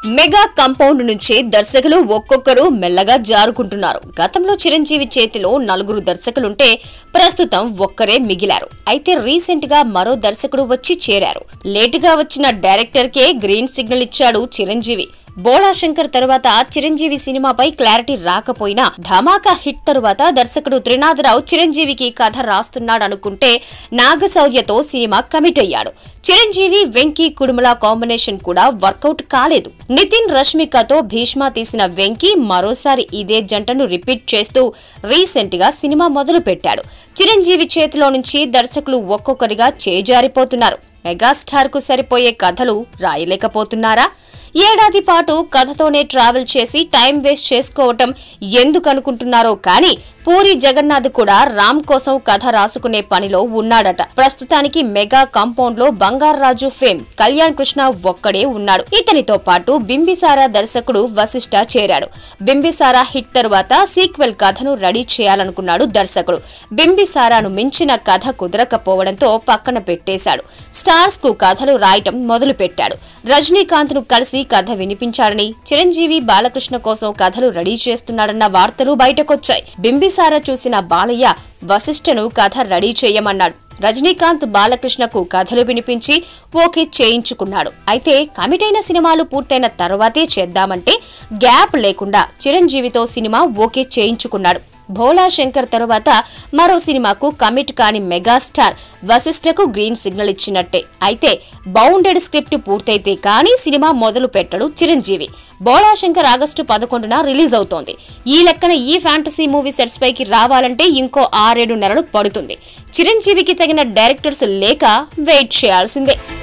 mega compound నుంచి దర్శకులు ఒక్కొక్కరు మెల్లగా జారుకుంటున్నారు గతంలో చిరంజీవి చేతిలో నలుగురు దర్శకులుంటే ప్రస్తుతం ఒక్కరే మిగిలారు అయితే రీసెంట్ గా మరో దర్శకుడు వచ్చి చేరారు లేటుగా వచ్చిన డైరెక్టర్ కే గ్రీన్ సిగ్నల్ ఇచ్చాడు చిరంజీవి బోళా శంకర్ తరువాత చిరంజీవి సినిమాపై క్లారిటీ రాకపోయినా ధమాకా హిట్ తరువాత దర్శకుడు త్రినాథరావు చిరంజీవికి కథ రాస్తున్నాడనుకుంటే నాగశౌర్యతో సినిమా కమిట్ అయ్యాడు చిరంజీవి వెంకీ కుడుమల కాంబినేషన్ కూడా వర్కౌట్ కాలేదు నితిన్ రష్మికతో భీష్మ తీసిన వెంకీ మరోసారి ఇదే జంటను రిపీట్ చేస్తూ రీసెంట్ గా సినిమా మొదలు పెట్టాడు చిరంజీవి చేతిలో నుంచి దర్శకులు ఒక్కొక్కరిగా చేజారిపోతున్నారు మెగాస్టార్ కు సరిపోయే కథలు రాయలేకపోతున్నారా ఏడాది పాటు కథతోనే ట్రావెల్ చేసి టైం వేస్ట్ చేసుకోవటం ఎందుకు అనుకుంటున్నారో కానీ పూరి జగన్నాథ్ కూడా రామ్ కోసం కథ రాసుకునే పనిలో ఉన్నాడట ప్రస్తుతానికి మెగా కాంపౌండ్ లో బంగారాజు ఫేమ్ కళ్యాణ్ కృష్ణ ఒక్కడే ఉన్నాడు ఇతనితో పాటు బింబిసారా దర్శకుడు వశిష్ఠ చేరాడు బింబిసారా హిట్ తరువాత సీక్వెల్ కథను రెడీ చేయాలనుకున్నాడు దర్శకుడు బింబిసారాను మించిన కథ కుదరకపోవడంతో పక్కన పెట్టేశాడు స్టార్స్ కు కథలు రాయటం మొదలు పెట్టాడు రజనీకాంత్ ను కలిసి కథ వినిపించాడని చిరంజీవి బాలకృష్ణ కోసం కథలు రెడీ చేస్తున్నాడన్న వార్తలు బయటకొచ్చాయి బింబిసార చూసిన బాలయ్య వశిష్ఠను కథ రెడీ చేయమన్నాడు రజనీకాంత్ బాలకృష్ణకు కథలు వినిపించి ఓకే చేయించుకున్నాడు అయితే కమిటైన సినిమాలు పూర్తయిన తర్వాతే చేద్దామంటే గ్యాప్ లేకుండా చిరంజీవితో సినిమా ఓకే చేయించుకున్నాడు భోలా శంకర్ తరువాత మరో సినిమాకు కమిట్ కాని మెగాస్టార్ వశిష్ఠకు గ్రీన్ సిగ్నల్ ఇచ్చినట్టే అయితే బౌండెడ్ స్క్రిప్ట్ పూర్తయితే కానీ సినిమా మొదలు పెట్టడు చిరంజీవి బోళా శంకర్ ఆగస్టు పదకొండున రిలీజ్ అవుతోంది ఈ లెక్కన ఈ ఫ్యాంటసీ మూవీ సెట్స్ పైకి రావాలంటే ఇంకో ఆరేడు నెలలు పడుతుంది చిరంజీవికి తగిన డైరెక్టర్స్ లేక వెయిట్ చేయాల్సిందే